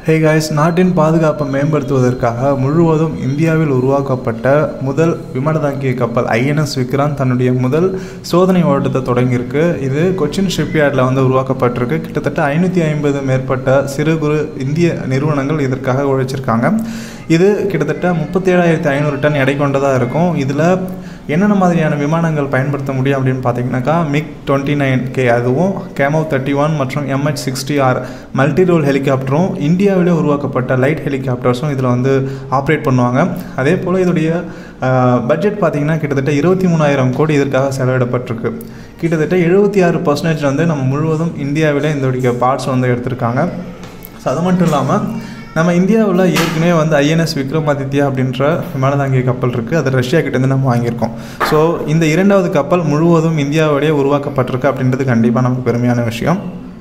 hey guys நாட்டின் பாதுகாப்பை மேம்படுத்துவதற்காக முழுவதும் இந்தியாவில் உருவாக்கப்பட்ட முதல் விமான தாங்கிய கப்பல் ஐஎன்எஸ் விக்ராந்த் தன்னுடைய முதல் சோதனை ஓட்டத்தை தொடங்கியிருக்கு இது கொச்சின் ஷிப்யார்டில் வந்து உருவாக்கப்பட்டிருக்கு கிட்டத்தட்ட ஐநூற்றி ஐம்பது மேற்பட்ட சிறு குறு இந்திய நிறுவனங்கள் இதற்காக உழைச்சிருக்காங்க இது கிட்டத்தட்ட முப்பத்தேழாயிரத்தி ஐநூறு டன் எடை கொண்டதாக இருக்கும் இதில் என்னென்ன மாதிரியான விமானங்கள் பயன்படுத்த முடியும் அப்படின்னு பார்த்தீங்கன்னாக்கா மிக் டுவெண்ட்டி நைன் கே அதுவும் கேமோ தேர்ட்டி ஒன் மற்றும் MH sixty R multi role ஹெலிகாப்டரும் இந்தியாவிலே உருவாக்கப்பட்ட லைட் ஹெலிகாப்டர்ஸும் இதில் வந்து ஆப்ரேட் பண்ணுவாங்க அதே போல் இதோடைய பட்ஜெட் பார்த்தீங்கன்னா கிட்டத்தட்ட இருபத்தி மூணாயிரம் கோடி இதற்காக செலவிடப்பட்டிருக்கு கிட்டத்தட்ட எழுபத்தி ஆறு பர்சன்டேஜ் வந்து நம்ம முழுவதும் இந்தியாவிலே இதோடைய பார்ட்ஸ் வந்து எடுத்திருக்காங்க ஸோ அது மட்டும் இல்லாமல் நம்ம இந்தியாவில் ஏற்கனவே வந்து ஐஎன்எஸ் விக்ரமாதித்யா அப்படின்ற விமானதாங்கிய கப்பல் இருக்குது அது ரஷ்யா கிட்டேருந்து நம்ம வாங்கியிருக்கோம் ஸோ இந்த இரண்டாவது கப்பல் முழுவதும் இந்தியாவிலேயே உருவாக்கப்பட்டிருக்கு அப்படின்றது கண்டிப்பாக நமக்கு பெருமையான விஷயம்